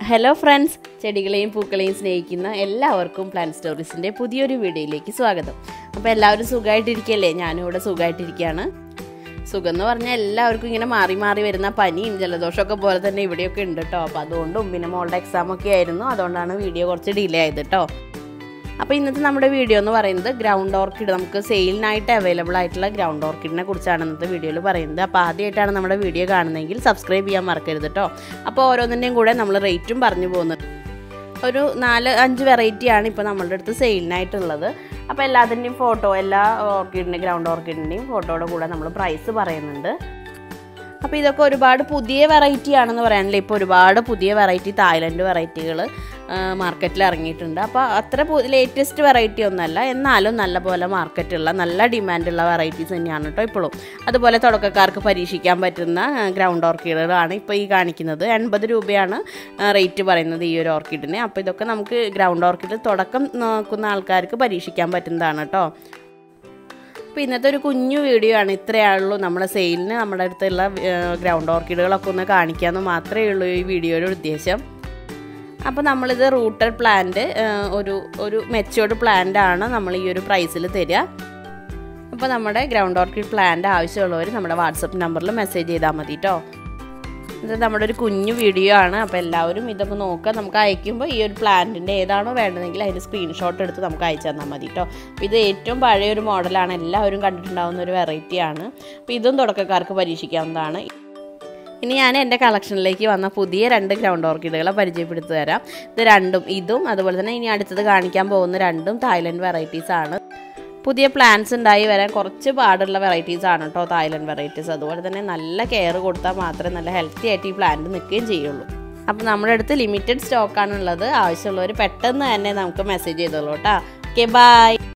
hello friends ചെടികളെയും പൂക്കളെയും സ്നേഹിക്കുന്ന എല്ലാവർക്കും plan സ്റ്റോറീസിൻ്റെ പുതിയൊരു വീഡിയോയിലേക്ക് സ്വാഗതം അപ്പോൾ എല്ലാവരും സുഖമായിട്ടിരിക്കല്ലേ ഞാനും ഇവിടെ സുഖമായിട്ടിരിക്കുകയാണ് സുഖം എന്ന് പറഞ്ഞാൽ എല്ലാവർക്കും ഇങ്ങനെ മാറി മാറി വരുന്ന പനിയും ജലദോഷമൊക്കെ പോലെ തന്നെ ഇവിടെയൊക്കെ ഉണ്ട് കേട്ടോ അപ്പോൾ അതുകൊണ്ടും പിന്നെ മോളുടെ എക്സാം ഒക്കെ ആയിരുന്നു അതുകൊണ്ടാണ് വീഡിയോ കുറച്ച് ഡിലേ ആയത് കേട്ടോ അപ്പോൾ ഇന്നത്തെ നമ്മുടെ വീഡിയോ എന്ന് പറയുന്നത് ഗ്രൗണ്ട് ഓർക്കിഡ് നമുക്ക് സെയിലിനായിട്ട് അവൈലബിൾ ആയിട്ടുള്ള ഗ്രൗണ്ട് ഓർക്കിഡിനെ കുറിച്ചാണ് ഇന്നത്തെ വീഡിയോയിൽ പറയുന്നത് അപ്പോൾ ആദ്യമായിട്ടാണ് നമ്മുടെ വീഡിയോ കാണുന്നതെങ്കിൽ സബ്സ്ക്രൈബ് ചെയ്യാൻ മറക്കരുത് കേട്ടോ അപ്പോൾ ഓരോന്നിൻ്റെയും കൂടെ നമ്മൾ റേറ്റും പറഞ്ഞു പോകുന്നത് ഒരു നാല് അഞ്ച് വെറൈറ്റിയാണ് ഇപ്പോൾ നമ്മളുടെ അടുത്ത് സെയിലിനായിട്ടുള്ളത് അപ്പോൾ എല്ലാത്തിൻ്റെയും ഫോട്ടോ എല്ലാ ഓർക്കിഡിൻ്റെ ഗ്രൗണ്ട് ഓർക്കിഡിൻ്റെയും ഫോട്ടോയുടെ കൂടെ നമ്മൾ പ്രൈസ് പറയുന്നുണ്ട് അപ്പോൾ ഇതൊക്കെ ഒരുപാട് പുതിയ വെറൈറ്റി ആണെന്ന് പറയാനില്ല ഇപ്പോൾ ഒരുപാട് പുതിയ വെറൈറ്റി തായ്ലൻഡ് വെറൈറ്റികൾ മാർക്കറ്റിൽ ഇറങ്ങിയിട്ടുണ്ട് അപ്പോൾ അത്ര ലേറ്റസ്റ്റ് വെറൈറ്റി ഒന്നല്ല എന്നാലും നല്ല പോലെ മാർക്കറ്റുള്ള നല്ല ഡിമാൻഡുള്ള വെറൈറ്റീസ് തന്നെയാണ് കേട്ടോ ഇപ്പോഴും അതുപോലെ തുടക്കക്കാർക്ക് പരീക്ഷിക്കാൻ പറ്റുന്ന ഗ്രൗണ്ട് ഓർക്കിഡുകളാണ് ഇപ്പോൾ ഈ കാണിക്കുന്നത് എൺപത് രൂപയാണ് റേറ്റ് പറയുന്നത് ഈ ഒരു ഓർക്കിഡിന് അപ്പോൾ ഇതൊക്കെ നമുക്ക് ഗ്രൗണ്ട് ഓർക്കിഡ് തുടക്കം നോക്കുന്ന ആൾക്കാർക്ക് പരീക്ഷിക്കാൻ പറ്റുന്നതാണ് കേട്ടോ അപ്പോൾ ഇന്നത്തെ ഒരു കുഞ്ഞു വീഡിയോ ആണ് ഇത്രയാളുള്ളൂ നമ്മുടെ സെയിലിന് നമ്മുടെ അടുത്തുള്ള ഗ്രൗണ്ട് ഓർക്കിഡുകളൊക്കെ ഒന്ന് കാണിക്കാമെന്ന് മാത്രമേ ഉള്ളൂ ഈ വീഡിയോയുടെ ഉദ്ദേശം അപ്പോൾ നമ്മളിത് റൂട്ടഡ് പ്ലാന്റ് ഒരു ഒരു മെച്ചോർഡ് പ്ലാന്റ് ആണ് നമ്മൾ ഈ ഒരു പ്രൈസിൽ തരിക അപ്പോൾ നമ്മുടെ ഗ്രൗണ്ട് ഓർക്കിഡ് പ്ലാന്റ് ആവശ്യമുള്ളവർ നമ്മുടെ വാട്സപ്പ് നമ്പറിൽ മെസ്സേജ് ചെയ്താൽ മതി കേട്ടോ ഇത് നമ്മുടെ ഒരു കുഞ്ഞു വീഡിയോ ആണ് അപ്പോൾ എല്ലാവരും ഇതൊക്കെ നോക്കുക നമുക്ക് അയക്കുമ്പോൾ ഈ ഒരു പ്ലാന്റിൻ്റെ ഏതാണോ വേണ്ടതെങ്കിൽ അതിൻ്റെ സ്ക്രീൻഷോട്ട് എടുത്ത് നമുക്ക് അയച്ചു തന്നാൽ മതി കേട്ടോ അപ്പോൾ ഇത് ഏറ്റവും പഴയ ഒരു മോഡലാണ് എല്ലാവരും കണ്ടിട്ടുണ്ടാകുന്ന ഒരു വെറൈറ്റിയാണ് അപ്പോൾ ഇതും തുടക്കക്കാർക്ക് പരീക്ഷിക്കാവുന്നതാണ് ഇനി ഞാൻ എൻ്റെ കളക്ഷനിലേക്ക് വന്ന പുതിയ രണ്ട് ഗ്രൗണ്ട് ഓർക്കിഡുകളെ പരിചയപ്പെടുത്തി തരാം ഇത് രണ്ടും ഇതും അതുപോലെ തന്നെ ഇനി അടുത്തത് കാണിക്കാൻ പോകുന്ന രണ്ടും തായ്ലൻഡ് വെറൈറ്റീസ് ആണ് പുതിയ പ്ലാന്റ്സ് ഉണ്ടായി വരാൻ കുറച്ച് പാടുള്ള വെറൈറ്റീസ് ആണ് കേട്ടോ തായ്ലൻഡ് വെറൈറ്റീസ് അതുപോലെ തന്നെ നല്ല കെയർ കൊടുത്താൽ മാത്രമേ നല്ല ഹെൽത്തി ആയിട്ട് ഈ പ്ലാന്റ് നിൽക്കുകയും ചെയ്യുള്ളൂ അപ്പോൾ നമ്മുടെ അടുത്ത് ലിമിറ്റഡ് സ്റ്റോക്കാണുള്ളത് ആവശ്യമുള്ളവർ പെട്ടെന്ന് തന്നെ നമുക്ക് മെസ്സേജ് ചെയ്തോളൂ കേട്ടോ ഓക്കെ ബൈ